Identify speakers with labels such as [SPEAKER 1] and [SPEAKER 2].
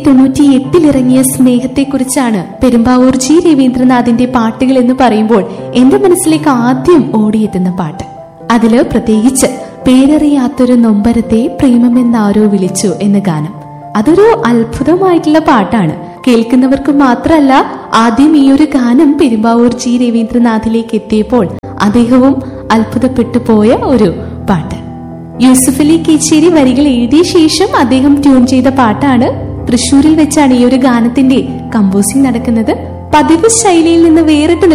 [SPEAKER 1] തൊണ്ണൂറ്റി എട്ടിൽ ഇറങ്ങിയ സ്നേഹത്തെക്കുറിച്ചാണ് പെരുമ്പാവൂർ ജി രവീന്ദ്രനാഥിന്റെ പാട്ടുകൾ എന്ന് പറയുമ്പോൾ എന്റെ മനസ്സിലേക്ക് ആദ്യം ഓടിയെത്തുന്ന പാട്ട് അതില് പ്രത്യേകിച്ച് പേരറിയാത്തൊരു നൊമ്പരത്തെ പ്രേമമെന്നാരോ വിളിച്ചു എന്ന ഗാനം അതൊരു അത്ഭുതമായിട്ടുള്ള പാട്ടാണ് കേൾക്കുന്നവർക്ക് മാത്രമല്ല ആദ്യം ഈ ഒരു ഗാനം പെരുമ്പാവൂർ ജി രവീന്ദ്രനാഥിലേക്ക് എത്തിയപ്പോൾ അദ്ദേഹവും അത്ഭുതപ്പെട്ടു പോയ ഒരു പാട്ട് യൂസുഫ് അലി കേച്ചേരി വരികൾ എഴുതിയ ശേഷം അദ്ദേഹം ട്യൂൺ ചെയ്ത പാട്ടാണ് തൃശൂരിൽ വെച്ചാണ് ഈ ഒരു ഗാനത്തിന്റെ കമ്പോസിംഗ് നടക്കുന്നത് പതിവ് ശൈലിയിൽ നിന്ന് വേറിട്ട്